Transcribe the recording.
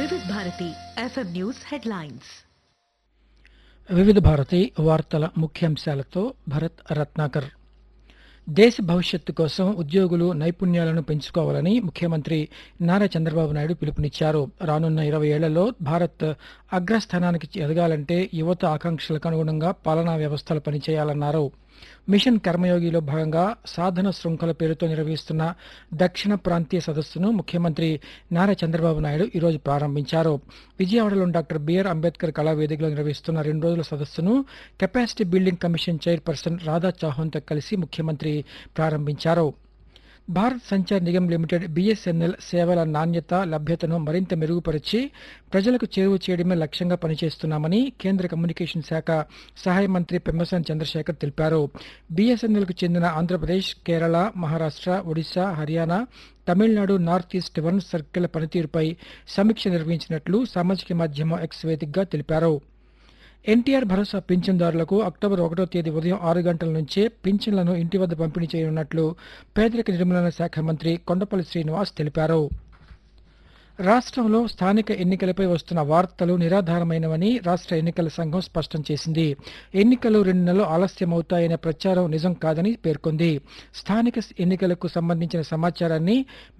వివిధ Bharati FM news headlines వివిధ భారతి వార్తల ముఖ్యాంశాలతో భరత్ రత్నాకర్ దేశ భవిష్యత్తు కోసం ఉద్యోగులు నైపుణ్యాలను పెంచుకోవాలని ముఖ్యమంత్రి నారా చంద్రబాబు నాయుడు పిలుపునిచ్చారు రానున్న ఇరవై ఏళ్లలో భారత్ అగ్రస్థానానికి ఎదగాలంటే యువత ఆకాంక్షలకు అనుగుణంగా పాలనా వ్యవస్థలు పనిచేయాలన్నారు మిషన్ కర్మయోగిలో భాగంగా సాధన శృంఖల పేరుతో నిర్వహిస్తున్న దక్షిణ ప్రాంతీయ సదస్సును ముఖ్యమంత్రి నారా చంద్రబాబు నాయుడు ఈరోజు ప్రారంభించారు విజయవాడలోని డాక్టర్ బిఆర్ అంబేద్కర్ కళావేదికలో నిర్వహిస్తున్న రెండు రోజుల సదస్సును capacity building commission chairperson Radha చౌహాన్తో కలిసి ముఖ్యమంత్రి ప్రారంభించారు భారత్ సంచార్ నిగమ్ లిమిటెడ్ బిఎస్ఎన్ఎల్ సేవల నాణ్యత లభ్యతను మరింత మెరుగుపరిచి ప్రజలకు చేరువ చేయడమే లక్ష్యంగా పనిచేస్తున్నామని కేంద్ర కమ్యూనికేషన్ శాఖ సహాయ మంత్రి పెమ్మసాని చంద్రశేఖర్ తెలిపారు బిఎస్ఎన్ఎల్కు చెందిన Andhra Pradesh Kerala Maharashtra Odisha Haryana Tamil Nadu north east one circle పనితీరుపై సమీక్ష నిర్వహించినట్లు సామాజిక మాధ్యమం ఎక్స్ వేదికగా తెలిపారు ఎన్టీఆర్ భరోసా పింఛన్దారులకు అక్టోబర్ ఒకటో తేదీ ఉదయం ఆరు గంటల నుంచే పింఛన్లను ఇంటి వద్ద పంపిణీ చేయనున్నట్లు పేదరిక నిర్మూలన శాఖ మంత్రి కొండపల్లి శ్రీనివాస్ తెలిపారు రాష్ట్రంలో స్థానిక ఎన్నికలపై వస్తున్న వార్తలు నిరాధారమైనవని రాష్ట్ర ఎన్నికల సంఘం స్పష్టం చేసింది ఎన్నికలు రెండు నెలలు ఆలస్యమవుతాయనే ప్రచారం నిజం కాదని పేర్కొంది స్థానిక ఎన్నికలకు సంబంధించిన సమాచారాన్ని